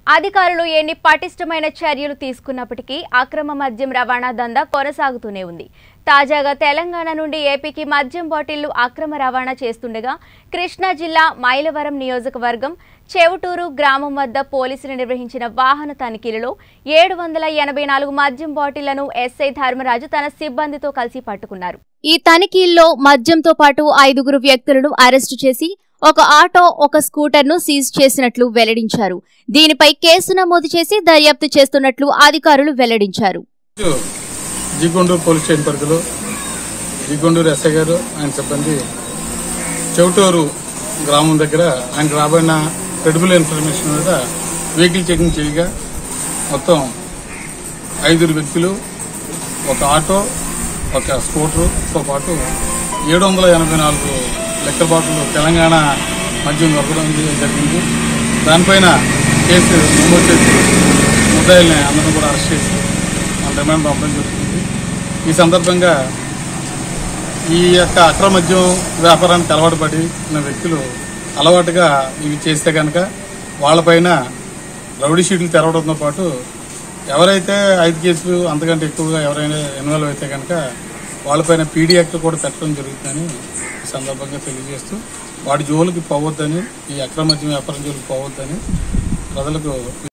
అధికారులు ఎన్ని పటిష్టమైన చర్యలు తీసుకున్నప్పటికీ అక్రమ మద్యం రవాణా దందా కొనసాగుతూనే ఉంది తాజాగా తెలంగాణ నుండి ఏపీకి మద్యం బాటిళ్లు అక్రమ రవాణా చేస్తుండగా కృష్ణా జిల్లా మైలవరం నియోజకవర్గం చెవుటూరు గ్రామం వద్ద పోలీసులు నిర్వహించిన వాహన తనిఖీలలో ఏడు వందల ఎనభై నాలుగు మద్యం బాటిళ్లను ఎస్ఐ ధర్మరాజు తన సిబ్బందితో కలిసి పట్టుకున్నారు ఈ తనిఖీల్లో మద్యంతో పాటు ఐదుగురు వ్యక్తులను అరెస్టు చేసి ఒక ఆటో ఒక స్కూటర్ను సీజ్ చేసినట్లు వెల్లడించారు దీనిపై కేసు నమోదు చేసి దర్యాప్తు చేస్తున్నట్లు అధికారులు వెల్లడించారు జిగొండూరు పోలీస్ స్టేషన్ పరిధిలో జిగొండూరు ఎస్ఐ గారు ఆయన సిబ్బంది చెవిటూరు గ్రామం దగ్గర ఆయనకు రాబడిన క్రెడిబుల్ ఇన్ఫర్మేషన్ మీద వెహికల్ చెకింగ్ చేయగా మొత్తం ఐదుగురు వ్యక్తులు ఒక ఆటో ఒక స్కూటర్తో పాటు ఏడు వందల ఎనభై నాలుగు లెక్కర్ బాటిల్ తెలంగాణ మద్యం దొరకడం జరిగింది దానిపైన కేసు నమోదు చేసి ముద్దాయిల్ని అందరం కూడా అరెస్ట్ చేసి మన రిమాండ్ పంపడం జరుగుతుంది ఈ సందర్భంగా ఈ యొక్క అక్రమ మద్యం వ్యాపారానికి అలవాటు పడి ఉన్న వ్యక్తులు అలవాటుగా ఇవి చేస్తే కనుక వాళ్ళపైన రౌడీ షీట్లు తెరవడంతో పాటు ఎవరైతే ఐదు కేసులు అంతకంటే ఎక్కువగా ఎవరైనా ఇన్వాల్వ్ అయితే కనుక వాళ్ళపైన పీడీ యాక్ట్ కూడా పెట్టడం జరుగుతుందని ఈ సందర్భంగా తెలియజేస్తూ వాడి జోలికి పోవద్దని ఈ అక్రమ మద్యం వ్యాపారం జోలికి పోవద్దని ప్రజలకు